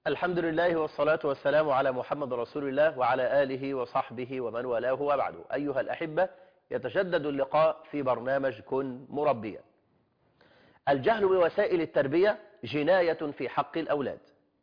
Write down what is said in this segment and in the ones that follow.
الحمد لله والصلاة والسلام على محمد رسول الله وعلى آله وصحبه ومن والاه وبعد أيها الأحبة يتجدد اللقاء في برنامج كن مربيا الجهل بوسائل التربية جناية في حق الأولاد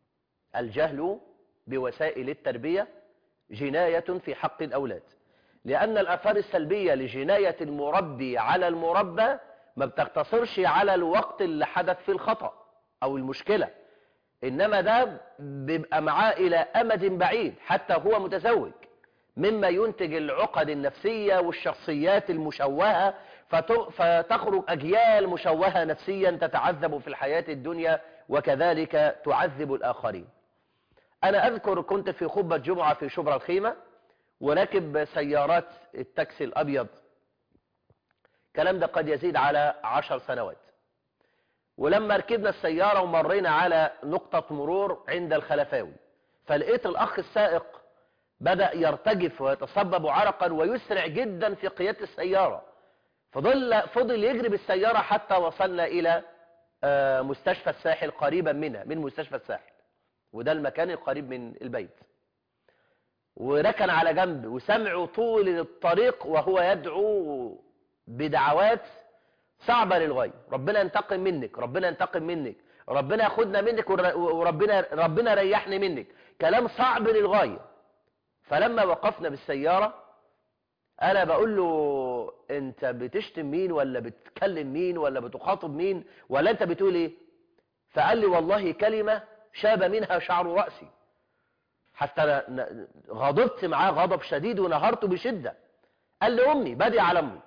الجهل بوسائل التربية جناية في حق الأولاد لأن الأثار السلبية لجناية المربي على المربى ما بتقتصرش على الوقت اللي حدث في الخطأ أو المشكلة إنما ده بيبقى معاه إلى أمد بعيد حتى هو متزوج مما ينتج العقد النفسية والشخصيات المشوهة فتخرج أجيال مشوهة نفسيا تتعذب في الحياة الدنيا وكذلك تعذب الآخرين أنا أذكر كنت في خطبة جمعة في شبرا الخيمة وراكب سيارات التاكسي الأبيض الكلام ده قد يزيد على عشر سنوات ولما ركبنا السيارة ومرينا على نقطة مرور عند الخلفاوي فلقيت الأخ السائق بدأ يرتجف ويتصبب عرقا ويسرع جدا في قيادة السيارة فضل, فضل يجري بالسيارة حتى وصلنا إلى مستشفى الساحل قريبا منها من مستشفى الساحل وده المكان القريب من البيت وركن على جنب وسمعوا طول الطريق وهو يدعو بدعوات صعبة للغاية ربنا ينتقم منك ربنا ينتقم منك ربنا ياخدنا منك وربنا ربنا ريحني منك كلام صعب للغاية فلما وقفنا بالسيارة انا بقول له انت بتشتم مين ولا بتكلم مين ولا بتخاطب مين ولا انت بتقول ايه فقال لي والله كلمة شاب منها شعر رأسي حتى أنا غضبت معاه غضب شديد ونهرته بشدة قال لي امي بدي على امي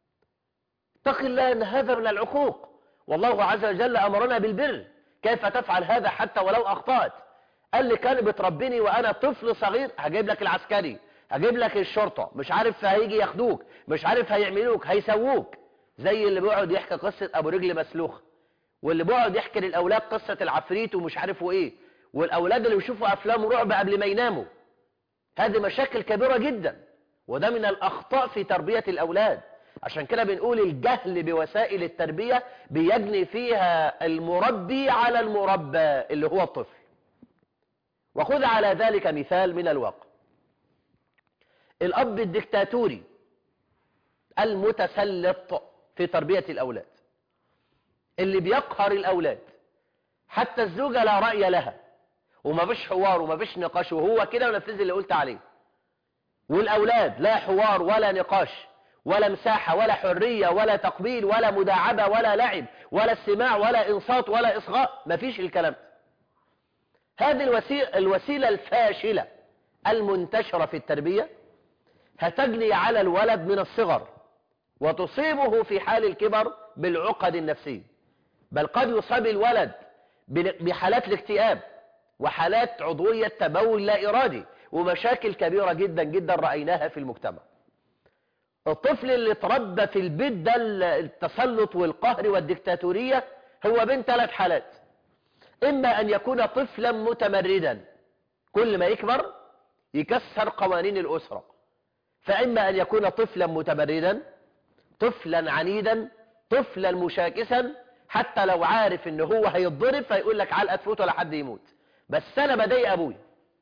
اتق الله ان هذا من العقوق والله عز وجل امرنا بالبر كيف تفعل هذا حتى ولو اخطأت قال لي كان بتربيني وانا طفل صغير هجيب لك العسكري هجيب لك الشرطة مش عارف هيجي ياخدوك مش عارف هيعملوك هيسووك زي اللي بيقعد يحكي قصة ابو رجل مسلوخ واللي بيقعد يحكي للاولاد قصة العفريت ومش عارفوا ايه والاولاد اللي بيشوفوا افلام رعب قبل ما يناموا هذه مشاكل كبيرة جدا وده من الاخطاء في تربية الاولاد عشان كده بنقول الجهل بوسائل التربية بيجني فيها المربي على المربى اللي هو الطفل وخذ على ذلك مثال من الواقع الأب الدكتاتوري المتسلط في تربية الأولاد اللي بيقهر الأولاد حتى الزوجة لا رأي لها وما فيش حوار وما فيش نقاش وهو كده ونفذ اللي قلت عليه والأولاد لا حوار ولا نقاش ولا مساحة ولا حرية ولا تقبيل ولا مداعبة ولا لعب ولا استماع ولا إنصات ولا إصغاء مفيش الكلام ده هذه الوسيلة, الوسيلة الفاشلة المنتشرة في التربية هتجني على الولد من الصغر وتصيبه في حال الكبر بالعقد النفسية بل قد يصاب الولد بحالات الاكتئاب وحالات عضوية تبول لا إرادي ومشاكل كبيرة جدا جدا رأيناها في المجتمع الطفل اللي اتربى في البيت ده التسلط والقهر والدكتاتورية هو بين ثلاث حالات إما أن يكون طفلا متمردا كل ما يكبر يكسر قوانين الأسرة فإما أن يكون طفلا متمردا طفلا عنيدا طفلا مشاكسا حتى لو عارف ان هو هيتضرب فيقول لك علقة تفوت ولا حد يموت بس أنا بضايق أبويا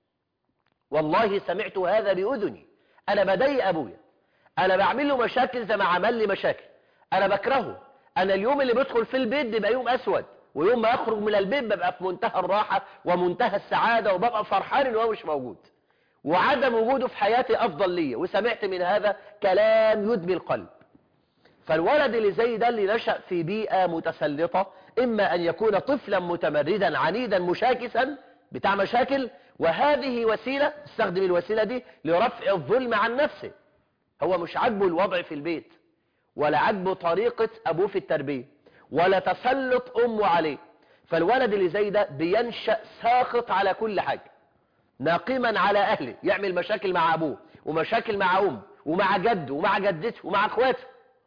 والله سمعت هذا بأذني أنا بضايق أبويا انا بعمل له مشاكل زي ما عمل لي مشاكل انا بكرهه انا اليوم اللي بدخل في البيت بيبقى يوم اسود ويوم ما اخرج من البيت ببقى في منتهى الراحة ومنتهى السعادة وببقى فرحان ان هو مش موجود وعدم وجوده في حياتي افضل لي وسمعت من هذا كلام يدمي القلب فالولد اللي زي ده اللي نشأ في بيئة متسلطة اما ان يكون طفلا متمردا عنيدا مشاكسا بتاع مشاكل وهذه وسيلة استخدم الوسيلة دي لرفع الظلم عن نفسه هو مش عاجبه الوضع في البيت ولا عاجبه طريقة أبوه في التربية ولا تسلط أمه عليه فالولد اللي زي ده بينشأ ساخط على كل حاجة ناقما على أهله يعمل مشاكل مع أبوه ومشاكل مع أمه ومع جده ومع جدته ومع أخواته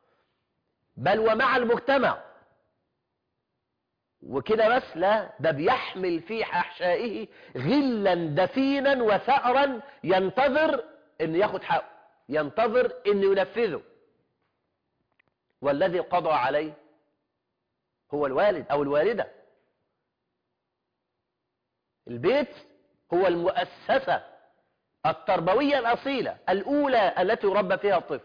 بل ومع المجتمع وكده بس لا ده بيحمل في أحشائه غلا دفينا وثأرا ينتظر أن ياخد حقه ينتظر أن ينفذه والذي قضى عليه هو الوالد أو الوالدة البيت هو المؤسسة التربوية الأصيلة الأولى التي يربى فيها الطفل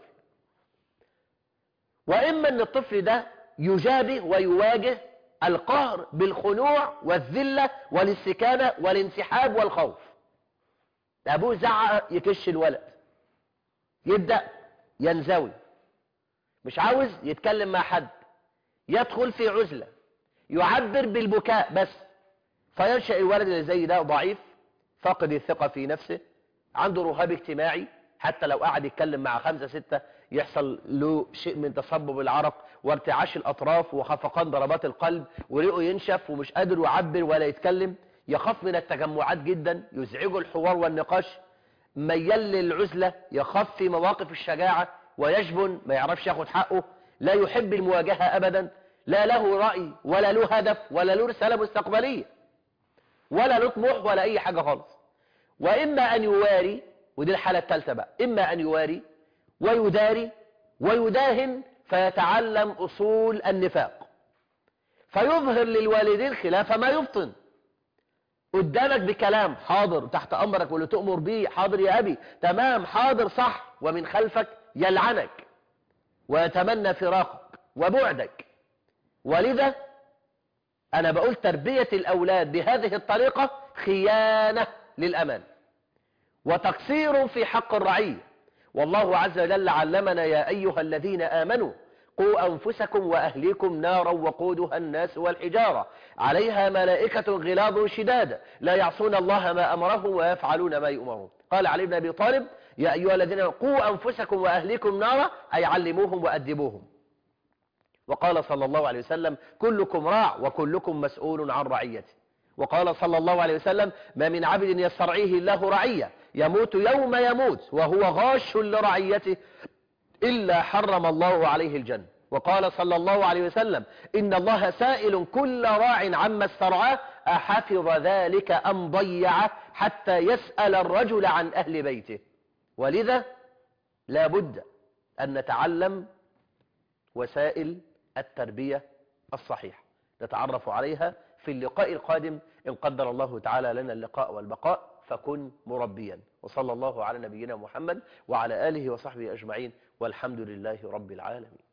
وإما أن الطفل ده يجابه ويواجه القهر بالخنوع والذلة والاستكانة والانسحاب والخوف أبوه زعق يكش الولد يبدأ ينزوي مش عاوز يتكلم مع حد يدخل في عزلة يعبر بالبكاء بس فينشأ الولد اللي زي ده ضعيف فاقد الثقة في نفسه عنده رهاب اجتماعي حتى لو قعد يتكلم مع خمسة ستة يحصل له شيء من تصبب العرق وارتعاش الأطراف وخفقان ضربات القلب ورئه ينشف ومش قادر يعبر ولا يتكلم يخاف من التجمعات جدا يزعجه الحوار والنقاش ميال للعزلة يخاف في مواقف الشجاعة ويجبن ما يعرفش ياخد حقه لا يحب المواجهة أبدا لا له رأي ولا له هدف ولا له رسالة مستقبلية ولا له طموح ولا أي حاجة خالص وإما أن يواري ودي الحالة الثالثة بقى إما أن يواري ويداري ويداهن فيتعلم أصول النفاق فيظهر للوالدين خلاف ما يبطن قدامك بكلام حاضر تحت أمرك واللي تؤمر به حاضر يا أبي تمام حاضر صح ومن خلفك يلعنك ويتمنى فراقك وبعدك ولذا أنا بقول تربية الأولاد بهذه الطريقة خيانة للأمان وتقصير في حق الرعية والله عز وجل علمنا يا أيها الذين آمنوا قوا أنفسكم وأهليكم نارا وقودها الناس والحجارة عليها ملائكة غلاظ شداد لا يعصون الله ما أمرهم ويفعلون ما يؤمرون قال علي بن أبي طالب يا أيها الذين قوا أنفسكم وأهليكم نارا أي علموهم وأدبوهم وقال صلى الله عليه وسلم كلكم راع وكلكم مسؤول عن رعيته وقال صلى الله عليه وسلم ما من عبد يسترعيه الله رعية يموت يوم يموت وهو غاش لرعيته إلا حرم الله عليه الجنة وقال صلى الله عليه وسلم إن الله سائل كل راع عما استرعاه أحفظ ذلك أم ضيعه حتى يسأل الرجل عن أهل بيته ولذا لا بد أن نتعلم وسائل التربية الصحيحة نتعرف عليها في اللقاء القادم إن قدر الله تعالى لنا اللقاء والبقاء فكن مربيا وصلى الله على نبينا محمد وعلى آله وصحبه أجمعين والحمد لله رب العالمين